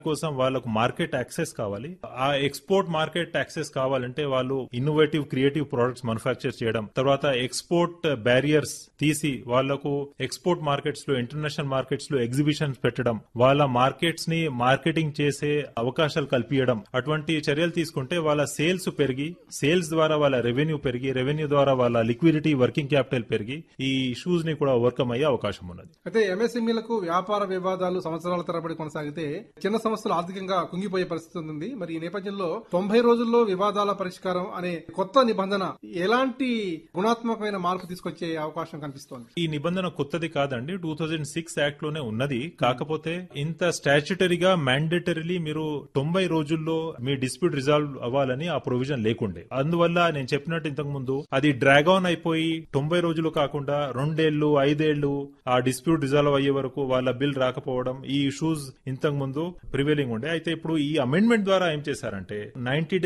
కోసం వాళ్ళకు market access కావాలి ఆ ఎక్స్పోర్ట్ మార్కెట్ యాక్సెస్ కావాలంటే వాళ్ళు ఇన్నోవేటివ్ క్రియేటివ్ ప్రొడక్ట్స్ మ్యానుఫ్యాక్చర్ చేయడం తర్వాత ఎక్స్పోర్ట్ బ్యారియర్స్ తీసి వాళ్లకు ఎక్స్పోర్ట్ మార్కెట్స్ లో ఇంటర్నేషనల్ మార్కెట్స్ లో ఎగ్జిబిషన్స్ పెట్టడం వాళ్ళ మార్కెట్స్ ని మార్కెటింగ్ చేసే అవకాశాలు కల్పించడం అటువంటి చర్యలు తీసుకుంటే వాళ్ళ సేల్స్ పెరిగి సేల్స్ ద్వారా వాళ్ళ రెవెన్యూ పెరిగి రెవెన్యూ ద్వారా వాళ్ళ లిక్విడిటీ వర్కింగ్ క్యాపిటల్ పెరిగి ఈ ఇష్యూస్ ని కూడా ఓవర్కమ్ అయ్యే అవకాశం ఉన్నది అయితే ఎంఎస్ఎంఈలకు వ్యాపార వివాదాలు సంవత్సరాల తరబడి కొనసాగితే చిన్న సంస్థలు ఆర్థికంగా కుంగిపోయే పరిస్థితి ఉంది మరి ఈ నేపథ్యంలో తొంభై రోజుల్లో వివాదాల పరిష్కారం అనే కొత్త నిబంధన ఎలాంటి గుణాత్మకమైన మార్పు తీసుకొచ్చే అవకాశం కనిపిస్తోంది ఈ నిబంధన కొత్తది కాదండి టూ థౌజండ్ సిక్స్ యాక్ట్ లోనే ఉన్నది కాకపోతే ఇంత స్టాచ్యుటరీగా మ్యాండేటరీలీ మీరు తొంభై రోజుల్లో మీ డిస్ప్యూట్ రిజాల్వ్ అవ్వాలని ఆ ప్రొవిజన్ లేకుండే అందువల్ల నేను చెప్పినట్టు ఇంతకు ముందు అది డ్రాగ్ ఆన్ అయిపోయి తొంభై రోజులు కాకుండా రెండేళ్లు ఐదేళ్లు ఆ డిస్ప్యూట్ రిజాల్వ్ అయ్యే వరకు వాళ్ళ బిల్ రాకపోవడం ఈ ఇష్యూస్ ఇంతకు ముందు ప్రివేలింగ్ ఉండే అయితే ఇప్పుడు ఈ అమెండ్మెంట్ ద్వారా ఏం చేశారంటే నైన్టీ